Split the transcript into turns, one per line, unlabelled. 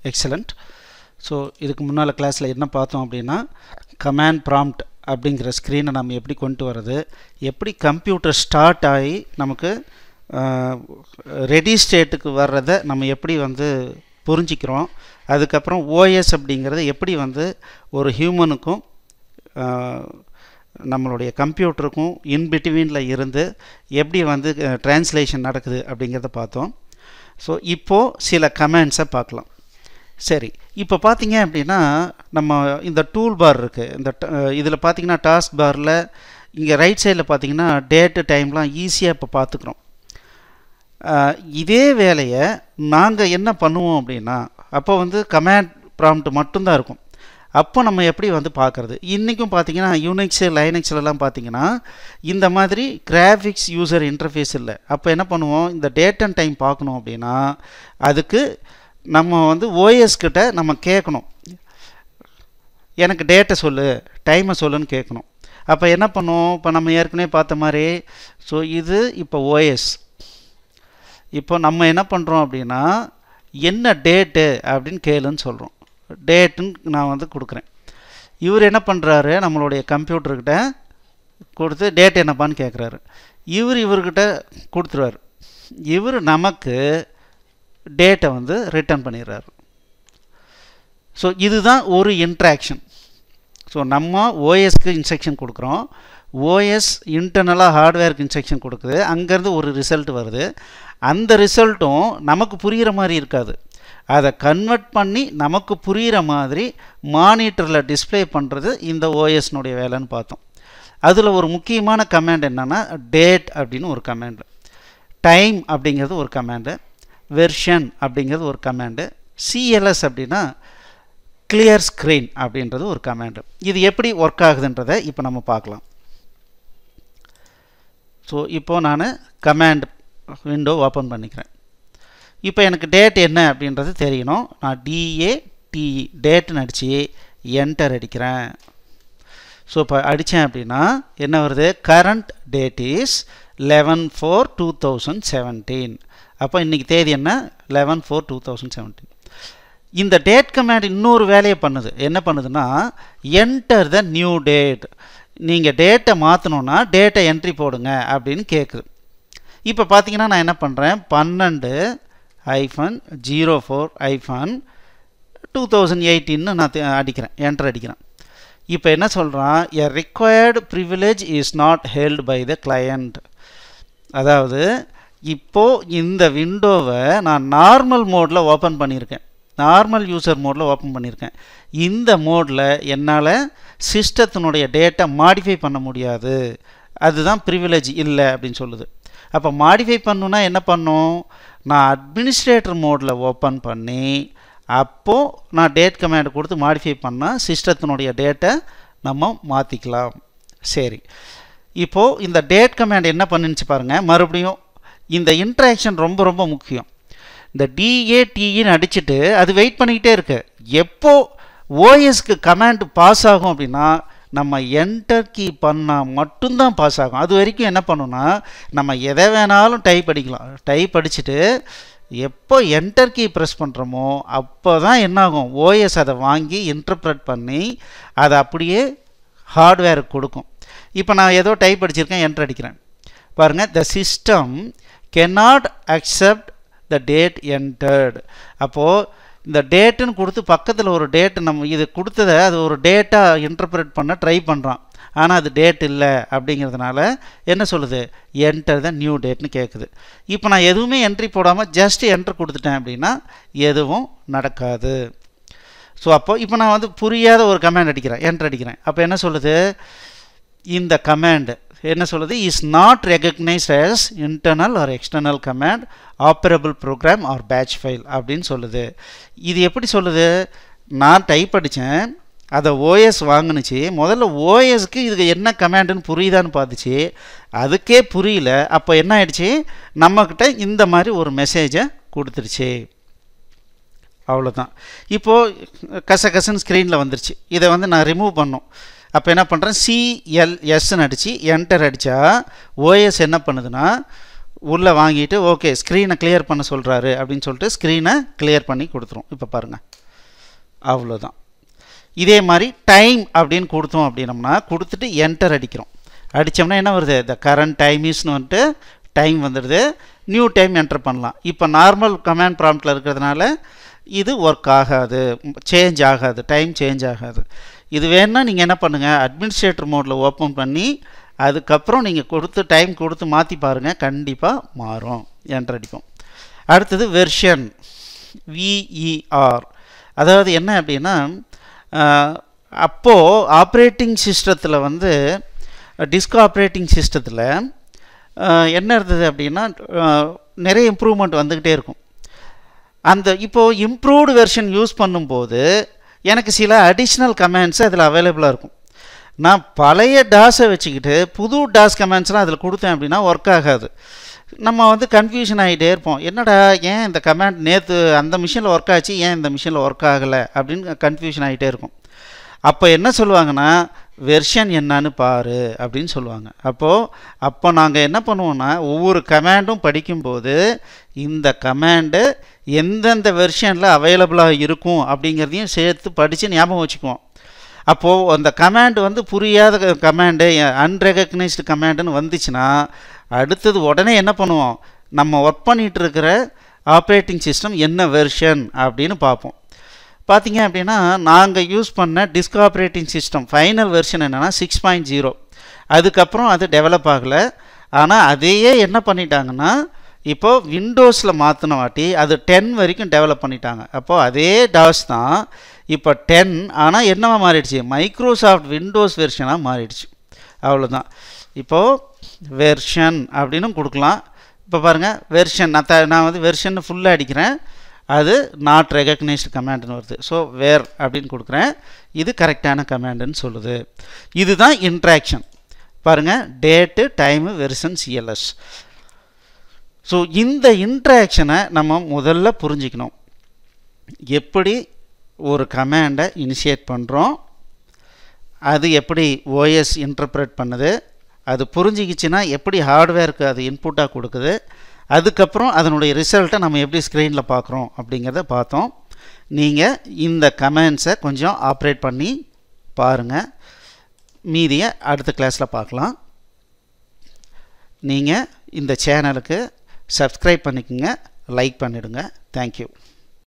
excellent so இதுக்கு முன்னால் கிளாஸில் என்ன பார்த்தோம் அப்படின்னா கமாண்ட் ப்ராம்ப்ட் அப்படிங்கிற ஸ்க்ரீனை நம்ம எப்படி கொண்டு வர்றது எப்படி கம்ப்யூட்டர் ஸ்டார்ட் ஆகி நமக்கு ரெடி ஸ்டேட்டுக்கு வர்றதை நம்ம எப்படி வந்து புரிஞ்சிக்கிறோம் அதுக்கப்புறம் ஓஎஸ் அப்படிங்கிறது எப்படி வந்து ஒரு ஹியூமனுக்கும் நம்மளுடைய கம்ப்யூட்டருக்கும் இன்பிட்வீனில் இருந்து எப்படி வந்து ட்ரான்ஸ்லேஷன் நடக்குது அப்படிங்கிறத பார்த்தோம் ஸோ இப்போது சில கமெண்ட்ஸை பார்க்கலாம் சரி இப்போ பார்த்தீங்க அப்படின்னா நம்ம இந்த டூல் பார் இருக்குது இந்த இதில் பார்த்தீங்கன்னா டாஸ்க் பாரில் இங்கே ரைட் சைடில் பார்த்தீங்கன்னா டேட்டு டைம்லாம் ஈஸியாக இப்போ பார்த்துக்குறோம் இதே வேலையை நாங்கள் என்ன பண்ணுவோம் அப்படின்னா அப்போ வந்து கமாண்ட் ப்ராம்ப்ட் மட்டும்தான் இருக்கும் அப்போ நம்ம எப்படி வந்து பார்க்குறது இன்றைக்கும் பார்த்தீங்கன்னா யூனிக்ஸு லைனக்ஸ்லலாம் பார்த்தீங்கன்னா இந்த மாதிரி கிராஃபிக்ஸ் யூசர் இன்டர்ஃபேஸ் இல்லை அப்போ என்ன பண்ணுவோம் இந்த டேட் அண்ட் டைம் பார்க்கணும் அப்படின்னா அதுக்கு நம்ம வந்து ஓஎஸ் கிட்ட நம்ம கேட்கணும் எனக்கு டேட்டை சொல்லு டைமை சொல்லுன்னு கேட்கணும் அப்போ என்ன பண்ணுவோம் இப்போ நம்ம ஏற்கனவே பார்த்த மாதிரி ஸோ இது இப்போ ஓஎஸ் இப்போ நம்ம என்ன பண்ணுறோம் அப்படின்னா என்ன டேட்டு அப்படின்னு கேளுன்னு சொல்கிறோம் டேட்டுன்னு நான் வந்து கொடுக்குறேன் இவர் என்ன பண்ணுறாரு நம்மளுடைய கம்ப்யூட்டர்கிட்ட கொடுத்து டேட் என்னப்பான்னு கேட்குறாரு இவர் இவர்கிட்ட கொடுத்துருவார் இவர் நமக்கு டேட்டை வந்து ரிட்டர்ன் பண்ணிடுறாரு ஸோ இதுதான் ஒரு இன்ட்ராக்ஷன் ஸோ நம்ம ஓஎஸ்க்கு இன்ஸ்ட்ரக்ஷன் கொடுக்குறோம் ஓஎஸ் இன்டர்னலாக ஹார்ட்வேருக்கு இன்ஸ்ட்ரக்ஷன் கொடுக்குது அங்கேருந்து ஒரு ரிசல்ட் வருது அந்த ரிசல்ட்டும் நமக்கு புரிகிற மாதிரி இருக்காது அதை கன்வெர்ட் பண்ணி நமக்கு புரிகிற மாதிரி மானிட்டரில் டிஸ்பிளே பண்ணுறது இந்த ஓஎஸ்னுடைய வேலைன்னு பார்த்தோம் அதில் ஒரு முக்கியமான கமாண்ட் என்னென்னா டேட் அப்படின்னு ஒரு கமாண்டு டைம் அப்படிங்கிறது ஒரு கமாண்டு வெர்ஷன் அப்படிங்கிறது ஒரு கமாண்டு சிஎல்எஸ் அப்படின்னா கிளியர் ஸ்க்ரீன் அப்படின்றது ஒரு கமாண்டு இது எப்படி ஒர்க் ஆகுதுன்றதை இப்போ நம்ம பார்க்கலாம் ஸோ இப்போது நான் கமாண்ட் விண்டோ ஓப்பன் பண்ணிக்கிறேன் இப்போ எனக்கு டேட் என்ன அப்படின்றது தெரியணும் நான் டிஏ டிஇ டேட்டுன்னு அடித்து என்டர் அடிக்கிறேன் ஸோ இப்போ அடித்தேன் அப்படின்னா என்ன வருது current date is eleven four two thousand seventeen அப்போ இன்றைக்கி தேதி என்ன eleven four two thousand seventeen இந்த டேட் கமாண்ட் இன்னொரு வேலையை பண்ணுது என்ன பண்ணுதுன்னா என்டர் த நியூ டேட் நீங்கள் டேட்டை மாற்றணுன்னா டேட்டை என்ட்ரி போடுங்க அப்படின்னு கேட்குது இப்போ பார்த்தீங்கன்னா நான் என்ன பண்ணுறேன் பன்னெண்டு hyphen zero four hyphen two thousand எயிட்டின்னு நான் அடிக்கிறேன் என்டர் அடிக்கிறேன் இப்போ என்ன சொல்கிறான் a required privilege is not held by the client அதாவது இப்போது இந்த விண்டோவை நான் நார்மல் மோடில் ஓப்பன் பண்ணியிருக்கேன் நார்மல் யூசர் மோடில் ஓப்பன் பண்ணியிருக்கேன் இந்த மோடில் என்னால் சிஸ்டத்தினுடைய டேட்டா மாடிஃபை பண்ண முடியாது அதுதான் ப்ரிவிலேஜ் இல்லை அப்படின்னு சொல்லுது அப்போ மாடிஃபை பண்ணுன்னா என்ன பண்ணும் நான் அட்மினிஸ்ட்ரேட்டர் மோடில் ஓப்பன் பண்ணி அப்போது நான் டேட் கமாண்ட் கொடுத்து மாடிஃபை பண்ணால் சிஸ்டத்தினுடைய டேட்டை நம்ம மாற்றிக்கலாம் சரி இப்போது இந்த டேட் கமாண்ட் என்ன பண்ணுச்சு பாருங்கள் மறுபடியும் இந்த இன்ட்ராக்ஷன் ரொம்ப ரொம்ப முக்கியம் இந்த டிஏடின்னு அடிச்சுட்டு அது வெயிட் பண்ணிக்கிட்டே இருக்கு எப்போ ஓஎஸ்க்கு கமாண்ட் பாஸ் ஆகும் அப்படின்னா நம்ம என்டர் கீ பண்ணால் மட்டும்தான் பாஸ் ஆகும் அது வரைக்கும் என்ன பண்ணுன்னா நம்ம எதை வேணாலும் டைப் அடிக்கலாம் டைப் அடிச்சுட்டு எப்போ என்டர் கீ ப்ரெஸ் பண்ணுறோமோ அப்போ தான் என்னாகும் ஓஎஸ் அதை வாங்கி இன்டர்ப்ரெட் பண்ணி அதை அப்படியே ஹார்ட்வேருக்கு கொடுக்கும் இப்போ நான் ஏதோ டைப் அடிச்சிருக்கேன் என்டர் அடிக்கிறேன் பாருங்கள் the system cannot accept the date entered அப்போது இந்த டேட்டுன்னு கொடுத்து பக்கத்தில் ஒரு டேட்டு நம்ம இது கொடுத்ததை அது ஒரு டேட்டாக இன்டர்பிரேட் பண்ண ட்ரை பண்ணுறான் ஆனால் அது டேட் இல்லை அப்படிங்கிறதுனால என்ன சொல்லுது என்டர் த நியூ டேட்னு கேட்குது இப்போ நான் எதுவுமே என்ட்ரி போடாமல் ஜஸ்ட் என்ட்ரு கொடுத்துட்டேன் அப்படின்னா எதுவும் நடக்காது ஸோ அப்போ இப்போ நான் வந்து புரியாத ஒரு கமாண்ட் அடிக்கிறேன் என்ட்ரு அடிக்கிறேன் அப்போ என்ன சொல்லுது இந்த கமாண்டு என்ன சொல்லுது is not recognised as internal or external command operable program or batch file அப்படின்னு சொல்லுது இது எப்படி சொல்லுது நான் டைப் அடித்தேன் அதை ஓஎஸ் வாங்கினுச்சு முதல்ல ஓஎஸ்க்கு இதுக்கு என்ன கமாண்டுன்னு புரியுதான்னு பார்த்துச்சு அதுக்கே புரியல அப்போ என்ன ஆயிடுச்சு நம்மக்கிட்ட இந்த மாதிரி ஒரு மெசேஜை கொடுத்துருச்சு அவ்வளோதான் இப்போது கச கசன்னு ஸ்க்ரீனில் வந்துருச்சு இதை வந்து நான் ரிமூவ் பண்ணோம் அப்போ என்ன பண்ணுறேன் சிஎல்எஸ்ன்னு அடித்து என்டர் அடித்தா ஓஎஸ் என்ன பண்ணுதுன்னா உள்ளே வாங்கிட்டு ஓகே ஸ்க்ரீனை கிளியர் பண்ண சொல்கிறாரு அப்படின்னு சொல்லிட்டு ஸ்க்ரீனை கிளியர் பண்ணி கொடுத்துரும் இப்போ பாருங்கள் அவ்வளோதான் இதே மாதிரி டைம் அப்படின்னு கொடுத்தோம் அப்படின்னம்னா கொடுத்துட்டு என்டர் அடிக்கிறோம் அடித்தோம்னா என்ன வருது த கரண்ட் டைம் இஸ்னு வந்துட்டு டைம் வந்துடுது நியூ டைம் என்டர் பண்ணலாம் இப்போ நார்மல் கமாண்ட் ப்ராம்ப்டில் இருக்கிறதுனால இது ஒர்க் ஆகாது சேஞ்ச் ஆகாது டைம் சேஞ்ச் ஆகாது இது வேணால் நீங்கள் என்ன பண்ணுங்கள் அட்மினிஸ்ட்ரேட்டர் மோடில் ஓப்பன் பண்ணி அதுக்கப்புறம் நீங்கள் கொடுத்து டைம் கொடுத்து மாற்றி பாருங்கள் கண்டிப்பாக மாறும் என்டர் அடிப்போம் அடுத்தது வெர்ஷன் விஇஆர் அதாவது என்ன அப்படின்னா அப்போது ஆப்ரேட்டிங் சிஸ்டத்தில் வந்து டிஸ்க் ஆப்ரேட்டிங் சிஸ்டத்தில் என்ன இருந்தது அப்படின்னா நிறைய இம்ப்ரூவ்மெண்ட் வந்துக்கிட்டே இருக்கும் அந்த இப்போது இம்ப்ரூவ்டு வெர்ஷன் யூஸ் பண்ணும்போது எனக்கு சில அடிஷ்னல் கமெண்ட்ஸ் அதில் அவைலபிளாக இருக்கும் நான் பழைய டாஸை வச்சுக்கிட்டு புது டாஸ் கமெண்ட்ஸ்லாம் அதில் கொடுத்தேன் அப்படின்னா ஒர்க் ஆகாது நம்ம வந்து கன்ஃபியூஷன் ஆகிட்டே இருப்போம் என்னடா ஏன் இந்த கமெண்ட் நேற்று அந்த மிஷினில் ஒர்க் ஆச்சு ஏன் இந்த மிஷினில் ஒர்க் ஆகலை அப்படின்னு கன்ஃபியூஷன் ஆகிட்டே இருக்கும் அப்போ என்ன சொல்லுவாங்கன்னா வெர்ஷன் என்னன்னு பாரு அப்படின்னு சொல்லுவாங்க அப்போது அப்போ நாங்கள் என்ன பண்ணுவோன்னா ஒவ்வொரு கமாண்டும் படிக்கும்போது இந்த கமாண்டு எந்தெந்த வெர்ஷனில் அவைலபிளாக இருக்கும் அப்படிங்கிறதையும் சேர்த்து படித்து ஞாபகம் வச்சுக்குவோம் அப்போது அந்த கமாண்டு வந்து புரியாத கமாண்டு அன்ரெகக்னைஸ்டு கமாண்டுன்னு வந்துச்சுன்னா அடுத்தது உடனே என்ன பண்ணுவோம் நம்ம ஒர்க் பண்ணிகிட்டு இருக்கிற ஆப்ரேட்டிங் சிஸ்டம் என்ன வெர்ஷன் அப்படின்னு பார்ப்போம் பார்த்தீங்க அப்படின்னா நாங்கள் யூஸ் பண்ண disk operating system final version என்னென்னா சிக்ஸ் பாயிண்ட் ஜீரோ அதுக்கப்புறம் அது டெவலப் ஆகலை ஆனால் அதையே என்ன பண்ணிட்டாங்கன்னா இப்போது விண்டோஸில் மாற்றின வாட்டி அது டென் வரைக்கும் டெவலப் பண்ணிட்டாங்க அப்போது அதே டாஸ் தான் இப்போ டென் ஆனால் என்னவா மாறிடுச்சு மைக்ரோசாஃப்ட் விண்டோஸ் வெர்ஷனாக மாறிடுச்சு அவ்வளோதான் இப்போது வெர்ஷன் அப்படின்னு கொடுக்கலாம் இப்போ பாருங்கள் வெர்ஷன் நான் த நான் வந்து வெர்ஷன் ஃபுல்லாக அடிக்கிறேன் அது நாட் ரெகக்னைஸ்டு கமாண்டுன்னு வருது ஸோ வேர் அப்படின்னு கொடுக்குறேன் இது கரெக்டான கமாண்டுன்னு சொல்லுது இதுதான் இன்ட்ராக்ஷன் பாருங்கள் date time version CLS so இந்த இன்ட்ராக்ஷனை நம்ம முதல்ல புரிஞ்சிக்கணும் எப்படி ஒரு கமாண்டை இனிஷியேட் பண்ணுறோம் அது எப்படி ஓஎஸ் இன்டர்பிரேட் பண்ணுது அது புரிஞ்சிக்கிச்சுன்னா எப்படி ஹார்ட்வேருக்கு அது இன்புட்டாக கொடுக்குது அதுக்கப்புறம் அதனுடைய ரிசல்ட்டை நம்ம எப்படி ஸ்க்ரீனில் பார்க்குறோம் அப்படிங்கிறத பார்த்தோம் நீங்கள் இந்த கமெண்ட்ஸை கொஞ்சம் ஆப்ரேட் பண்ணி பாருங்கள் மீதியை அடுத்த கிளாஸில் பார்க்கலாம் நீங்கள் இந்த சேனலுக்கு சப்ஸ்கிரைப் பண்ணிக்கோங்க லைக் பண்ணிவிடுங்க தேங்க்யூ